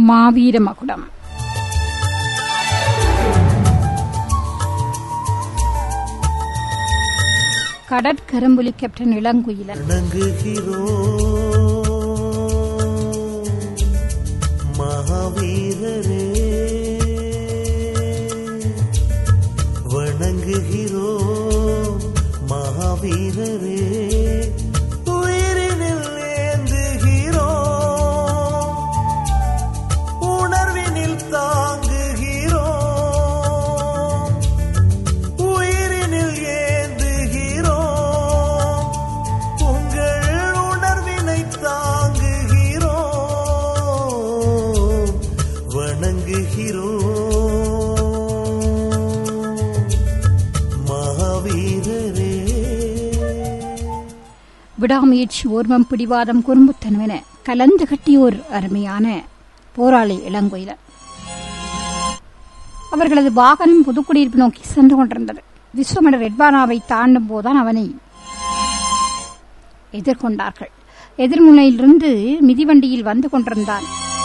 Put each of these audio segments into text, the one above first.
மாவீர மகுடம் கடற்கரும்புலி கேப்டன் இளங்குயிலன் வணங்குகிறோம் மகாவீரரே வணங்குகிறோம் மகாவீரரே உயிரினில் ஏந்துகிறோம் உணர்வினில் தாங்குகிறோம் உயிரினில் ஏந்துகிறோம் உங்கள் உணர்வினை தாங்குகிறோம் வணங்குகிறோம் மகாவீரரே விடாமுயற்சி ஓர்மம் பிடிவாதம் குறும்புத்தனமென கலந்து கட்டியோர் அருமையான போராளி இளங்குயிலன் அவர்களது வாகனம் புதுக்குடியிருப்பு நோக்கி சென்று கொண்டிருந்தது விஸ்வமண ரெட்பானாவை தாண்டும் போதுதான் அவனை எதிர்கொண்டார்கள் எதிர்முனையிலிருந்து மிதிவண்டியில் வந்து கொண்டிருந்தான்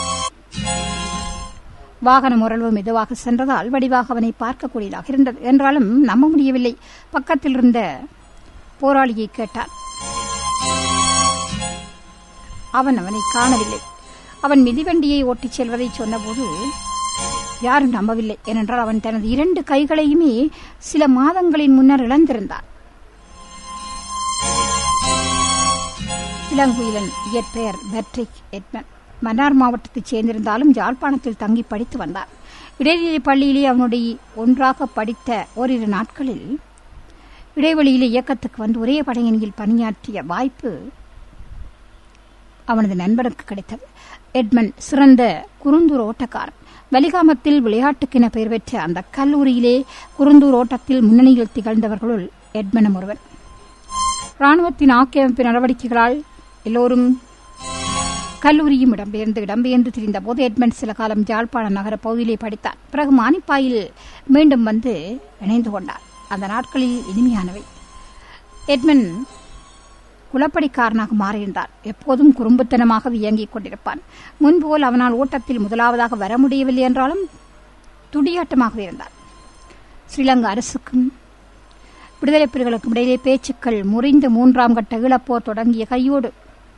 வாகனம் ஓரளவு மெதுவாக சென்றதால் வடிவாக அவனை பார்க்கக்கூடியதாக இருந்தது என்றாலும் நம்ப முடியவில்லை பக்கத்தில் இருந்த போராளியை கேட்டார் அவன் அவனை காணவில்லை அவன் மிதிவண்டியை ஓட்டிச் செல்வதை சொன்னபோது யாரும் நம்பவில்லை ஏனென்றால் அவன் தனது இரண்டு கைகளையுமே சில மாதங்களின் முன்னர் இழந்திருந்தான் இளங்குயிலன் இயற்பெயர் பெட்ரிக் எட்மன் மன்னார் மாவட்டத்தைச் சேர்ந்திருந்தாலும் யாழ்ப்பாணத்தில் தங்கி படித்து வந்தார் இடைநிலை பள்ளியிலே அவனுடைய ஒன்றாக படித்த ஓரிரு நாட்களில் இடைவெளியிலே இயக்கத்துக்கு வந்து ஒரே படையணியில் பணியாற்றிய வாய்ப்பு அவனது நண்பனுக்கு கிடைத்தது எட்மன் சிறந்த குறுந்தூர் ஓட்டக்காரன் வலிகாமத்தில் விளையாட்டுக்கென பெயர் பெற்ற அந்த கல்லூரியிலே குறுந்தூர் ஓட்டத்தில் முன்னணியில் திகழ்ந்தவர்களுள் எட்மனும் ஒருவர் ராணுவத்தின் ஆக்கிரமிப்பு நடவடிக்கைகளால் எல்லோரும் கல்லூரியும் இடம்பெயர்ந்து இடம்பெயர்ந்து திரிந்த போது எட்மண்ட் சில காலம் யாழ்ப்பாண நகர பகுதியிலே படித்தார் பிறகு மானிப்பாயில் மீண்டும் வந்து இணைந்து கொண்டார் அந்த நாட்களில் இனிமையானவை எட்மன் குலப்படிக்காரனாக மாறியிருந்தார் எப்போதும் குறும்புத்தனமாக இயங்கிக் கொண்டிருப்பான் முன்போல் அவனால் ஓட்டத்தில் முதலாவதாக வர முடியவில்லை என்றாலும் துடியாட்டமாக இருந்தார் ஸ்ரீலங்கா அரசுக்கும் விடுதலை புலிகளுக்கும் இடையிலே பேச்சுக்கள் முறிந்து மூன்றாம் கட்ட ஈழப்போர் தொடங்கிய கையோடு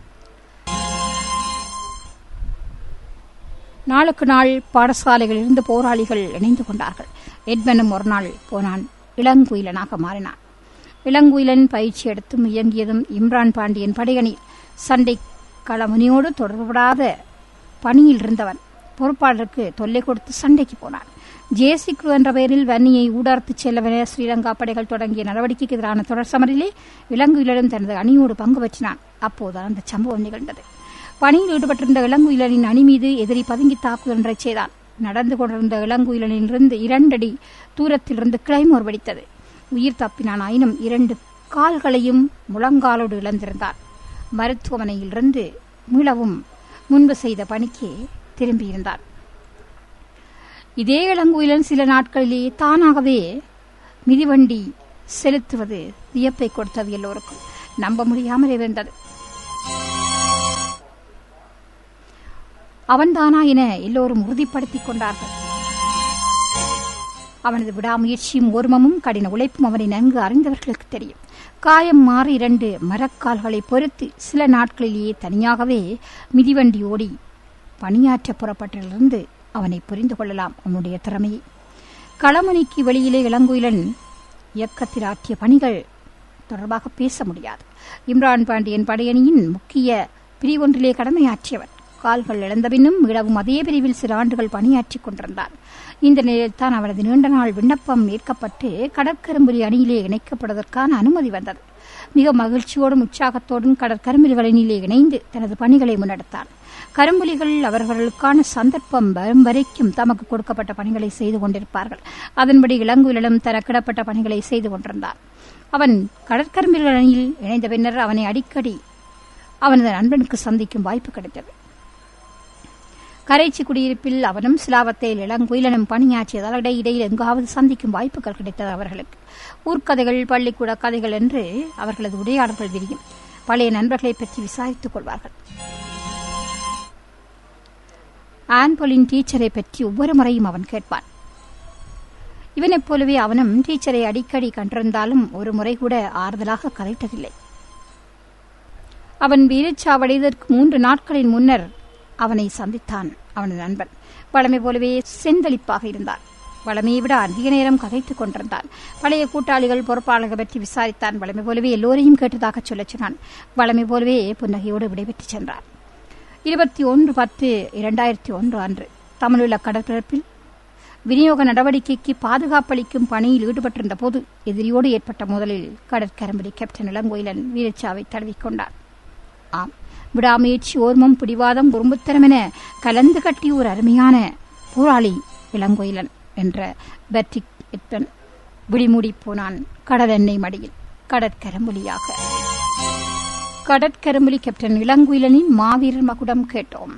நாளுக்கு நாள் பாடசாலைகளில் இருந்து போராளிகள் இணைந்து கொண்டார்கள் எட்மனும் ஒரு நாள் போனான் இளங்குயிலனாக மாறினான் இளங்குயிலன் பயிற்சி எடுத்தும் இயங்கியதும் இம்ரான் பாண்டியன் படையணி சண்டை களமுனியோடு தொடர்புபடாத பணியில் இருந்தவன் பொறுப்பாளருக்கு தொல்லை கொடுத்து சண்டைக்கு போனான் ஜேசிக்ரு என்ற பெயரில் வன்னியை ஊடார்த்துச் செல்லவென ஸ்ரீலங்கா படைகள் தொடங்கிய நடவடிக்கைக்கு எதிரான தொடர் சமரிலே இளங்குயிலனும் தனது அணியோடு பங்கு பற்றினான் அப்போது அந்த சம்பவம் நிகழ்ந்தது பணியில் ஈடுபட்டிருந்த இளங்குயிலனின் அணி மீது எதிரி பதுங்கி தாக்குதல் ஒன்றை செய்தான் நடந்து கொண்டிருந்த இளங்குயிலனிலிருந்து இரண்டடி தூரத்திலிருந்து கிளைமோர் வெடித்தது உயிர் தப்பினான் ஆயினும் இரண்டு கால்களையும் முழங்காலோடு இழந்திருந்தான் மருத்துவமனையிலிருந்து மீளவும் முன்பு செய்த பணிக்கு திரும்பியிருந்தான் இதே இளங்குயிலன் சில நாட்களிலேயே தானாகவே மிதிவண்டி செலுத்துவது வியப்பை கொடுத்தது எல்லோருக்கும் நம்ப முடியாமல் இருந்தது அவன்தானா என எல்லோரும் உறுதிப்படுத்திக் கொண்டார்கள் அவனது விடாமுயற்சியும் ஓர்மமும் கடின உழைப்பும் அவனை நன்கு அறிந்தவர்களுக்கு தெரியும் காயம் மாறி இரண்டு மரக்கால்களை பொறுத்து சில நாட்களிலேயே தனியாகவே மிதிவண்டி ஓடி பணியாற்ற புறப்பட்டிலிருந்து அவனை புரிந்து கொள்ளலாம் அவனுடைய திறமையை களமணிக்கு வெளியிலே இளங்குயிலன் இயக்கத்தில் ஆற்றிய பணிகள் தொடர்பாக பேச முடியாது இம்ரான் பாண்டியன் படையணியின் முக்கிய பிரிவொன்றிலே கடமையாற்றியவன் கால்கள் இழந்த பின்னும் மீளவும் அதே பிரிவில் சில ஆண்டுகள் பணியாற்றிக் கொண்டிருந்தான் இந்த நிலையில்தான் அவனது நீண்ட நாள் விண்ணப்பம் ஏற்கப்பட்டு கடற்கரும்புலி அணியிலே இணைக்கப்படுவதற்கான அனுமதி வந்தது மிக மகிழ்ச்சியோடும் உற்சாகத்தோடும் கடற்கரும்புலிகள் அணியிலே இணைந்து தனது பணிகளை முன்னெடுத்தான் கரும்புலிகள் அவர்களுக்கான சந்தர்ப்பம் வரும் வரைக்கும் தமக்கு கொடுக்கப்பட்ட பணிகளை செய்து கொண்டிருப்பார்கள் அதன்படி இளங்குயிலும் தனக்கிடப்பட்ட பணிகளை செய்து கொண்டிருந்தான் அவன் கடற்கரும்புலிகள் அணியில் இணைந்த பின்னர் அவனை அடிக்கடி அவனது நண்பனுக்கு சந்திக்கும் வாய்ப்பு கிடைத்தது கரைச்சி குடியிருப்பில் அவனும் சிலாவத்தையில் இளங்குயிலனும் பணியாற்றியதால் இடையிடையில் எங்காவது சந்திக்கும் வாய்ப்புகள் கிடைத்தது அவர்களுக்கு ஊர்க்கதைகள் பள்ளிக்கூட கதைகள் என்று அவர்களது உரையாடல்கள் விரியும் பழைய நண்பர்களை பற்றி விசாரித்துக் கொள்வார்கள் ஆன்போலின் டீச்சரை பற்றி ஒவ்வொரு முறையும் அவன் கேட்பான் இவனைப் போலவே அவனும் டீச்சரை அடிக்கடி கண்டிருந்தாலும் ஒரு முறை கூட ஆறுதலாக கதைத்ததில்லை அவன் வீரச்சாவடைவதற்கு மூன்று நாட்களின் முன்னர் அவனை சந்தித்தான் அவனது நண்பன் வளமை போலவே செந்தளிப்பாக இருந்தான் வளமையை விட அதிக நேரம் கதைத்துக் கொண்டிருந்தான் பழைய கூட்டாளிகள் பொறுப்பாளர்கள் பற்றி விசாரித்தான் வளமை போலவே எல்லோரையும் கேட்டதாக சொல்லச் சொன்னான் வளமை போலவே புன்னகையோடு விடைபெற்றுச் சென்றான் இருபத்தி ஒன்று பத்து இரண்டாயிரத்தி ஒன்று அன்று தமிழுள்ள கடற்பரப்பில் விநியோக நடவடிக்கைக்கு பாதுகாப்பளிக்கும் பணியில் ஈடுபட்டிருந்த போது எதிரியோடு ஏற்பட்ட மோதலில் கடற்கரம்படி கேப்டன் இளங்கோயிலன் வீரச்சாவை தழுவிக்கொண்டார் ஆம் விடாமுயற்சி ஓர்மம் பிடிவாதம் குறும்புத்தரம் என கலந்து கட்டிய ஒரு அருமையான போராளி இளங்கோயிலன் என்ற பெட்ரிக் எட்டன் விழிமூடி போனான் கடலெண்ணெய் மடியில் கடற்கரம்புலியாக கடற்கரம்புலி கேப்டன் இளங்குயிலனின் மாவீரர் மகுடம் கேட்டோம்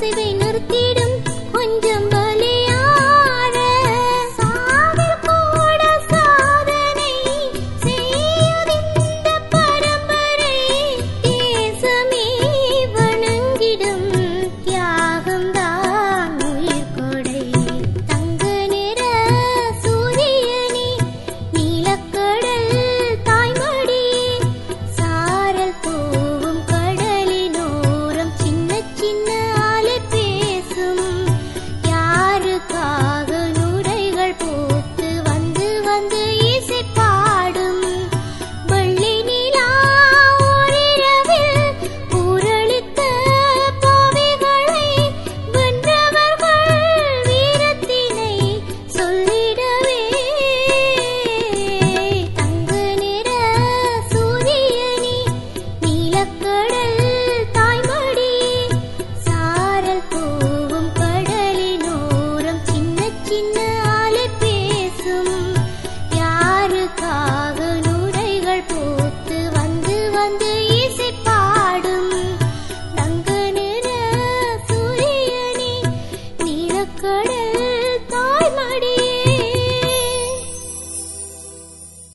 அசைவை நிறுத்திடு